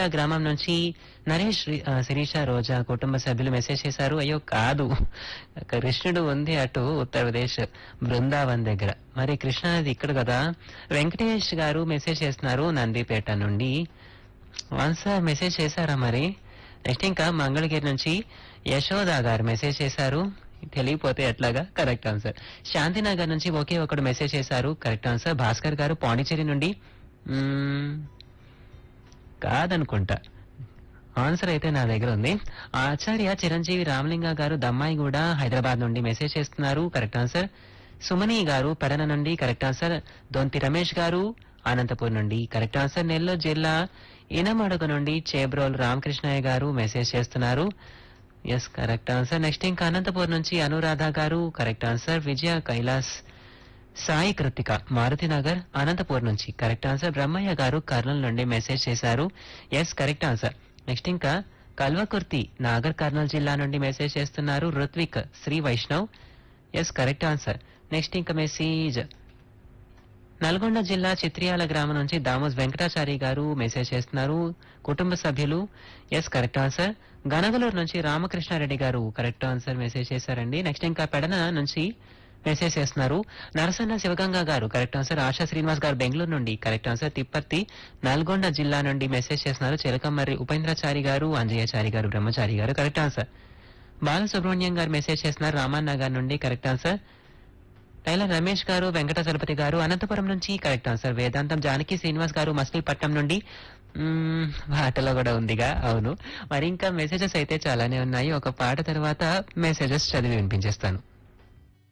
గ్రామం నుంచి నరేష్ రి- ఆ, శిరీష రోజా కుటుంబ సభ్యులు మెసేజ్ చేశారు అయ్యో కాదు కృష్ణుడు ఉంది అటు ఉత్తరప్రదేశ్ బృందావన్ దగ్గర మరి కృష్ణ అనేది ఇక్కడ కదా వెంకటేష్ గారు మెసేజ్ చేస్తున్నారు నందిపేట నుండి వన్స్ మెసేజ్ చేశారా మరి నెక్స్ట్ ఇంకా మంగళగిరి నుంచి యశోద గారు మెసేజ్ చేశారు తెలియపోతే ఎట్లాగా కరెక్ట్ ఆన్సర్ శాంతినగర్ నుంచి ఒకే ఒకడు మెసేజ్ చేశారు కరెక్ట్ ఆన్సర్ భాస్కర్ గారు పాండిచేరి నుండి మ్మ్, కాదనుకుంటా ఆన్సర్ అయితే నా దగ్గర ఉంది ఆచార్య చిరంజీవి రామలింగ గారు దమ్మాయి కూడా హైదరాబాద్ నుండి మెసేజ్ చేస్తున్నారు కరెక్ట్ ఆన్సర్ సుమని గారు పెడన నుండి కరెక్ట్ ఆన్సర్ దొంతి రమేష్ గారు అనంతపూర్ నుండి కరెక్ట్ ఆన్సర్ నెల్లూరు జిల్లా ఇనమడుగు నుండి చేబ్రోల్ రామకృష్ణయ్య గారు మెసేజ్ చేస్తున్నారు ఎస్ కరెక్ట్ ఆన్సర్ నెక్స్ట్ ఇంకా అనంతపూర్ నుంచి అనురాధ గారు కరెక్ట్ ఆన్సర్ విజయ కైలాస్ సాయి కృతిక మారుతి నగర్ అనంతపూర్ నుంచి కరెక్ట్ ఆన్సర్ బ్రహ్మయ్య గారు కర్నూలు నుండి మెసేజ్ చేశారు ఎస్ కరెక్ట్ ఆన్సర్ నెక్స్ట్ ఇంకా కల్వకుర్తి నాగర్ కర్నూలు జిల్లా నుండి మెసేజ్ చేస్తున్నారు Ruthvik Sri Vaishnav S correct answer next ఇంకా మెసేజ్ నల్గొండ జిల్లా చిత్రియాల గ్రామం నుంచి దామోస్ వెంకటాచారి గారు మెసేజ్ చేస్తున్నారు కుటుంబ సభ్యులు ఎస్ కరెక్ట్ ఆన్సర్ గనగలూరు నుంచి రామకృష్ణారెడ్డి గారు కరెక్ట్ ఆన్సర్ మెసేజ్ చేశారండి నెక్స్ట్ ఇంకా పెడన నుంచి మెసేజ్ చేస్తున్నారు నరసన్న శివగంగా గారు కరెక్ట్ ఆన్సర్ ఆశా శ్రీనివాస్ గారు బెంగళూరు నుండి కరెక్ట్ ఆన్సర్ తిప్పర్తి నల్గొండ జిల్లా నుండి మెసేజ్ చేస్తున్నారు చిలకమర్రి ఉపేంద్రచారి గారు అంజయ్యచారి గారు బ్రహ్మచారి గారు కరెక్ట్ ఆన్సర్ బాలసుబ్రహ్మణ్యం గారు మెసేజ్ చేస్తున్నారు రామన్న గారి నుండి కరెక్ట్ ఆన్సర్ టైలర్ రమేష్ గారు వెంకట చలపతి గారు అనంతపురం నుంచి కరెక్ట్ ఆన్సర్ వేదాంతం జానకి శ్రీనివాస్ గారు మచిలీపట్నం నుండి మ్మ్, పాటలో కూడా ఉందిగా అవును మరి ఇంకా మెసేజెస్ అయితే చాలానే ఉన్నాయి ఒక పాట తర్వాత మెసేజెస్ చదివి వినిపించేస్తాను